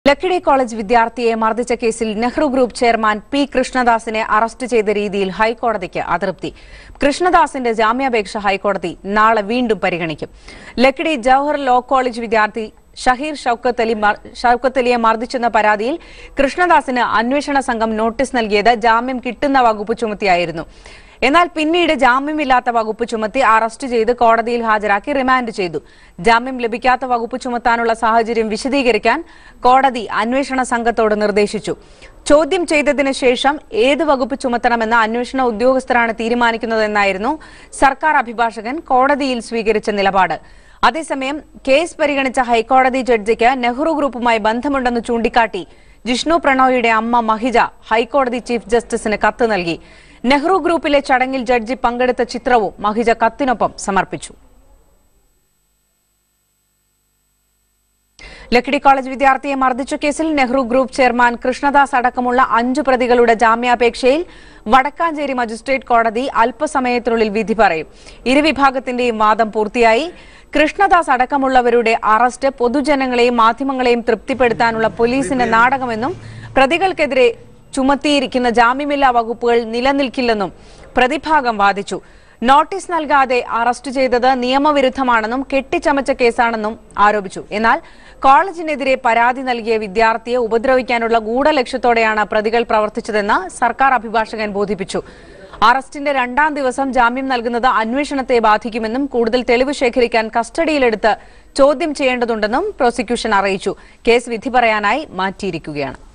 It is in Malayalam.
ലക്കിടി കോളേജ് വിദ്യാർത്ഥിയെ മർദ്ദിച്ച കേസിൽ നെഹ്റു ഗ്രൂപ്പ് ചെയർമാൻ പി കൃഷ്ണദാസിനെ അറസ്റ്റ് ചെയ്ത രീതിയിൽ ഹൈക്കോടതിക്ക് അതൃപ്തി കൃഷ്ണദാസിന്റെ ജാമ്യാപേക്ഷ ഹൈക്കോടതി നാളെ വീണ്ടും പരിഗണിക്കും ലക്കിടി ജവഹർ ലോ കോളേജ് വിദ്യാർത്ഥി ഷഹീർ ഷൌക്കത്ത് അലി മർ- ഷൌക്കത്ത് അലിയെ മർദ്ദിച്ചെന്ന പരാതിയിൽ കൃഷ്ണദാസിന് അന്വേഷണ സംഘം നോട്ടീസ് നൽകിയത് ജാമ്യം കിട്ടുന്ന വകുപ്പ് ചുമത്തിയായിരുന്നു എന്നാൽ പിന്നീട് ജാമ്യമില്ലാത്ത വകുപ്പ് ചുമത്തി അറസ്റ്റ് ചെയ്ത് കോടതിയിൽ ഹാജരാക്കി റിമാൻഡ് ചെയ്തു ജാമ്യം ലഭിക്കാത്ത വകുപ്പ് ചുമത്താനുള്ള സാഹചര്യം വിശദീകരിക്കാൻ കോടതി അന്വേഷണ സംഘത്തോട് നിർദ്ദേശിച്ചു ചോദ്യം ചെയ്തതിന് ശേഷം ഏത് വകുപ്പ് ചുമത്തണമെന്ന് അന്വേഷണ ഉദ്യോഗസ്ഥരാണ് തീരുമാനിക്കുന്നതെന്നായിരുന്നു സർക്കാർ അഭിഭാഷകൻ കോടതിയിൽ സ്വീകരിച്ച നിലപാട് അതേസമയം കേസ് പരിഗണിച്ച ഹൈക്കോടതി ജഡ്ജിക്ക് നെഹ്റു ഗ്രൂപ്പുമായി ബന്ധമുണ്ടെന്ന് ചൂണ്ടിക്കാട്ടി ജിഷ്ണു പ്രണോയിയുടെ അമ്മ മഹിജ ഹൈക്കോടതി ചീഫ് ജസ്റ്റിസിന് കത്ത് നൽകി നെഹ്റു ഗ്രൂപ്പിലെ ചടങ്ങിൽ ജഡ്ജി പങ്കെടുത്ത ചിത്രവും മഹിജ കത്തിനൊപ്പം സമർപ്പിച്ചു ലക്കിടി കോളേജ് വിദ്യാർത്ഥിയെ മർദ്ദിച്ച കേസിൽ നെഹ്റു ഗ്രൂപ്പ് ചെയർമാൻ കൃഷ്ണദാസ് അടക്കമുള്ള അഞ്ചു പ്രതികളുടെ ജാമ്യാപേക്ഷയിൽ വടക്കാഞ്ചേരി മജിസ്ട്രേറ്റ് കോടതി അല്പസമയത്തിനുള്ളിൽ വിധി പറയും ഇരുവിഭാഗത്തിന്റെയും വാദം പൂർത്തിയായി കൃഷ്ണദാസ് അടക്കമുള്ളവരുടെ അറസ്റ്റ് പൊതുജനങ്ങളെയും മാധ്യമങ്ങളെയും തൃപ്തിപ്പെടുത്താനുള്ള പോലീസിന്റെ നാടകമെന്നും പ്രതികൾക്കെതിരെ ചുമത്തിയിരിക്കുന്ന ജാമ്യമില്ലാ വകുപ്പുകൾ നിലനിൽക്കില്ലെന്നും പ്രതിഭാഗം വാദിച്ചു നോട്ടീസ് നൽകാതെ അറസ്റ്റ് ചെയ്തത് നിയമവിരുദ്ധമാണെന്നും കെട്ടിച്ചമച്ച കേസാണെന്നും ആരോപിച്ചു എന്നാൽ കോളേജിനെതിരെ പരാതി നൽകിയ വിദ്യാർത്ഥിയെ ഉപദ്രവിക്കാനുള്ള ഗൂഢലക്ഷ്യത്തോടെയാണ് പ്രതികൾ പ്രവർത്തിച്ചതെന്ന് സർക്കാർ അഭിഭാഷകൻ ബോധിപ്പിച്ചു അറസ്റ്റിന്റെ രണ്ടാം ദിവസം ജാമ്യം നൽകുന്നത് അന്വേഷണത്തെ ബാധിക്കുമെന്നും കൂടുതൽ തെളിവ് ശേഖരിക്കാൻ കസ്റ്റഡിയിലെടുത്ത് ചോദ്യം ചെയ്യേണ്ടതുണ്ടെന്നും പ്രോസിക്യൂഷൻ അറിയിച്ചു കേസ് വിധി പറയാനായി മാറ്റിയിരിക്കുകയാണ്